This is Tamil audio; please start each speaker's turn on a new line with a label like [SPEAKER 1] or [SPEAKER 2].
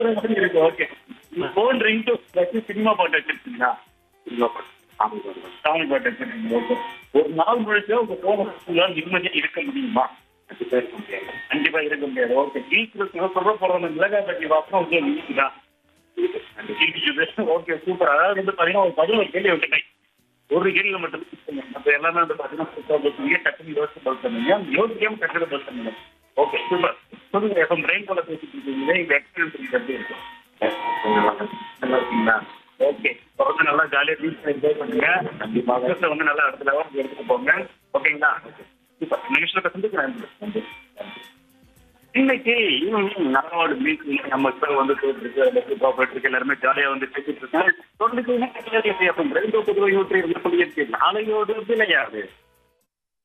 [SPEAKER 1] இருக்கு okay phone ringtone cinema பாட்டு வச்சிருக்கீங்களா
[SPEAKER 2] சாமி வருவாங்க
[SPEAKER 1] சாமி பாட்டு வச்சிருக்கீங்க ஓகே ஒரு நாள் முழுக்க உங்க போன் நிம்மதியா இருக்க முடியுமா
[SPEAKER 2] அஞ்சு பேர் இருக்க முடியாது
[SPEAKER 1] கண்டிப்பா இருக்க முடியாது ஓகே வீட்டுல சொல்ல போறவங்க மிளகாய் பட்டி வாசம் வந்து வீட்டு தான் ஓகே சூப்பர் அதாவது வந்து பாத்தீங்கன்னா ஒரு பதினோரு கேள்வி விட்டுட்டேன் ஒரு கேள்வி மட்டும் மற்ற எல்லாமே வந்து பாத்தீங்கன்னா சூப்பர் பதில் பண்ணீங்க டக்குனு யோசிச்சு பதில் பண்ணீங்க யோசிக்காம டக்குனு பதில் பண்ணுங்க ஓகே சூப்பர் சொல்லுங்க எப்போ பிரெயின் போல பேசிட்டு இருக்கீங்க இந்த எக்ஸ்பீரியன்ஸ் எப்படி இருக்கும்
[SPEAKER 2] நல்லா
[SPEAKER 1] நல்லா இருக்கீங்களா ஓகே தொடர்ந்து நல்லா ஜாலியாக பீச் என்ஜாய் பண்ணுங்க கண்டிப்பாக பக்கத்தில் வந்து நல்லா அடுத்த லெவல் எடுத்துட்டு போங்க ஓகேங்களா சூப்பர் நிமிஷத்தை சந்திக்கிறேன் நன்றி இன்னைக்கு நாளோட மீட் நம்ம சார் வந்து போயிட்டு இருக்கு அதில் சூப்பராக போயிட்டு இருக்கு எல்லாருமே ஜாலியாக வந்து பேசிட்டு இருக்கேன் தொடர்ந்து ரெண்டு பொதுவை யூற்றி இருந்து சொல்லியிருக்கேன் நாளையோடு விளையாது